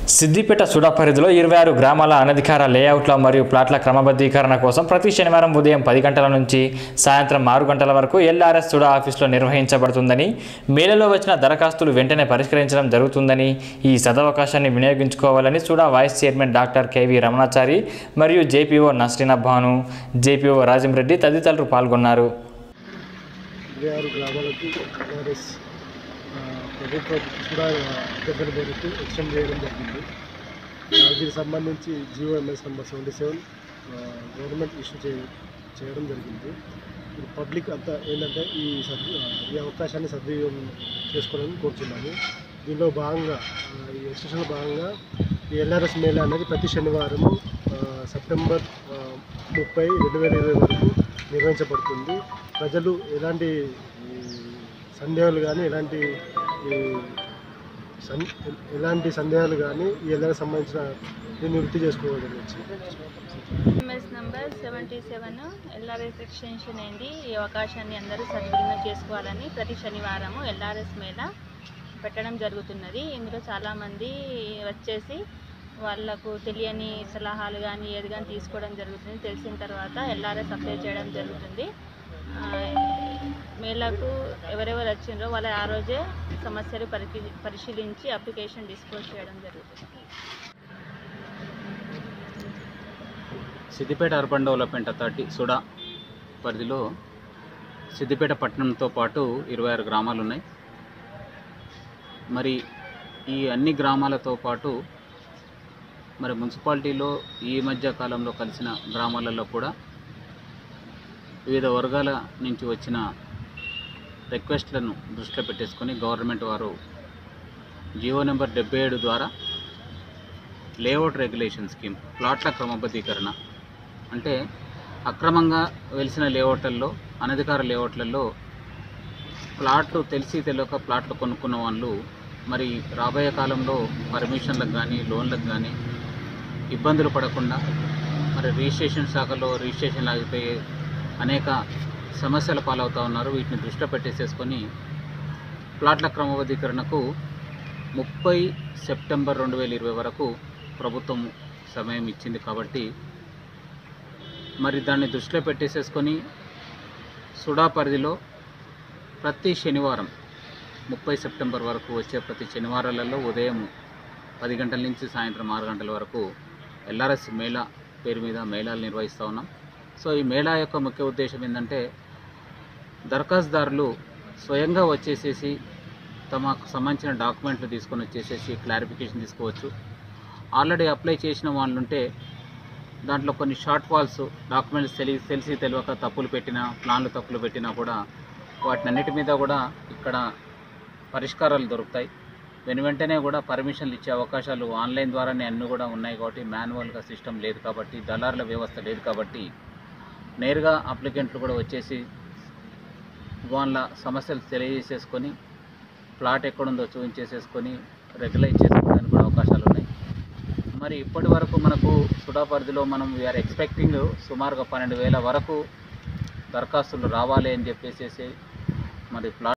సిద్దిపేట సుడా పరిధిలో ఇరవై ఆరు గ్రామాల అనధికార లేఅవుట్ల మరియు ప్లాట్ల క్రమబద్ధీకరణ కోసం ప్రతి శనివారం ఉదయం పది గంటల నుంచి సాయంత్రం ఆరు గంటల వరకు ఎల్ఆర్ఎస్ సుడా ఆఫీసులో నిర్వహించబడుతుందని మేలలో వచ్చిన దరఖాస్తులు వెంటనే పరిష్కరించడం జరుగుతుందని ఈ సదవకాశాన్ని వినియోగించుకోవాలని SUDA vice chairman doctor KV Ramanachari మరియు జేపీఓ నస్రీనా భాను జేపీఓ రాజంరెడ్డి తదితరులు పాల్గొన్నారు ఇరవై ఆరు గ్రామాలకు టీఆర్ఎస్ ప్రభుత్వ కూడా అభ్యర్థన మేరకు ఎక్స్టెండ్ చేయడం జరిగింది ఆ, దీనికి సంబంధించి GO MS number seventy seven government issue చే చేయడం జరిగింది ఇప్పుడు పబ్లిక్ అంతా ఏంటంటే ఈ సద్ ఈ అవకాశాన్ని సద్వినియోగం చేసుకోవాలని కోరుతున్నాము దీనిలో భాగంగా ఆ, ఈ ఎక్స్టెన్షన్లో భాగంగా ఈ ఎల్ఆర్ఎస్ మేళ అనేది ప్రతి శనివారము ఆ, సెప్టెంబర్ ఆ, ముప్పై రెండు వేల ఇరవై వరకు నిర్వహించబడుతుంది ప్రజలు ఎలాంటి ఈ, సందేహాలు కానీ ఎలాంటి ఈ, సన్ ఎలాంటి సందేహాలు కానీ ఈ ఎల్ఆర్ఎస్ సంబంధించిన దీన్ని వృత్తి చేసుకోవడం వచ్చి MS number seventy seven LRS extension అయింది ఈ అవకాశాన్ని అందరూ సద్వినియోగం చేసుకోవాలని ప్రతి శనివారము ఎల్ఆర్ఎస్ మీద పెట్టడం జరుగుతున్నది ఇందులో చాలామంది వచ్చేసి వాళ్ళకు తెలియని సలహాలు కానీ ఏది కానీ తీసుకోవడం జరుగుతుంది తెలిసిన తర్వాత ఎల్ఆర్ఎస్ అప్లై చేయడం జరుగుతుంది ఆ, మేళకు ఎవరెవరు వచ్చిండ్రో వాళ్ళ ఆ రోజే సమస్యలు పరిశీ పరిశీలించి అప్లికేషన్ డిస్పోజ్ చేయడం జరుగుతుంది Siddipet Urban Development Authority SUDA పరిధిలో సిద్దిపేట పట్టణంతో పాటు ఇరవై ఆరు గ్రామాలు ఉన్నాయి మరి ఈ అన్ని గ్రామాలతో పాటు మరి మున్సిపాలిటీలో ఈ మధ్య కాలంలో కలిసిన గ్రామాలలో కూడా వివిధ వర్గాల నుంచి వచ్చిన రిక్వెస్ట్లను దృష్టిలో పెట్టేసుకొని గవర్నమెంట్ వారు జియో నెంబర్ డెబ్బై ఏడు ద్వారా లేఅవుట్ రెగ్యులేషన్ స్కీమ్ ప్లాట్ల క్రమబద్ధీకరణ అంటే అక్రమంగా వెలిసిన లేఅవుట్లలో అనధికార లేఅవుట్లలో ప్లాట్లు తెలిసి తెలియక ప్లాట్లు కొనుక్కున్న వాళ్ళు మరి రాబోయే కాలంలో పర్మిషన్లకు కానీ లోన్లకు కానీ ఇబ్బందులు పడకుండా మరి రిజిస్ట్రేషన్ శాఖలో రిజిస్ట్రేషన్ ఆగిపోయి అనేక సమస్యల పాలవుతూ ఉన్నారు వీటిని దృష్టిలో పెట్టేసేసుకొని ప్లాట్ల క్రమబద్ధీకరణకు ముప్పై సెప్టెంబర్ రెండు వేల ఇరవై వరకు ప్రభుత్వం సమయం ఇచ్చింది కాబట్టి మరి దాన్ని దృష్టిలో పెట్టేసేసుకొని సుడా పరిధిలో ప్రతి శనివారం ముప్పై సెప్టెంబర్ వరకు వచ్చే ప్రతి శనివారాలలో ఉదయం పది గంటల నుంచి సాయంత్రం ఆరు గంటల వరకు ఎల్ఆర్ఎస్ మేళా పేరు మీద మేళాలు నిర్వహిస్తూ ఉన్నాం సో ఈ మేళా యొక్క ముఖ్య ఉద్దేశం ఏంటంటే దరఖాస్తుదారులు స్వయంగా వచ్చేసేసి తమకు సంబంధించిన డాక్యుమెంట్లు తీసుకొని వచ్చేసేసి క్లారిఫికేషన్ తీసుకోవచ్చు ఆల్రెడీ అప్లై చేసిన వాళ్ళు ఉంటే దాంట్లో కొన్ని షార్ట్ ఫాల్స్ డాక్యుమెంట్స్ తెలి తెలిసి తెలియక తప్పులు పెట్టినా ప్లాన్లు తప్పులు పెట్టినా కూడా వాటిని అన్నిటి మీద కూడా ఇక్కడ పరిష్కారాలు దొరుకుతాయి వెను వెంటనే కూడా పర్మిషన్లు ఇచ్చే అవకాశాలు ఆన్లైన్ ద్వారానే అన్నీ కూడా ఉన్నాయి కాబట్టి మాన్యువల్గా సిస్టమ్ లేదు కాబట్టి దళారుల వ్యవస్థ లేదు కాబట్టి నేరుగా అప్లికెంట్లు కూడా వచ్చేసి వాళ్ళ సమస్యలు తెలియజేసేసుకొని ప్లాట్ ఎక్కడుందో చూపించేసేసుకొని రెగ్యులైజ్ చేసుకోవడానికి కూడా అవకాశాలు ఉన్నాయి మరి ఇప్పటి వరకు మనకు సుడా పరిధిలో మనం వీఆర్ ఎక్స్పెక్టింగ్ సుమారుగా పన్నెండు వేల వరకు దరఖాస్తులు రావాలి అని చెప్పేసి మరి ప్లాట్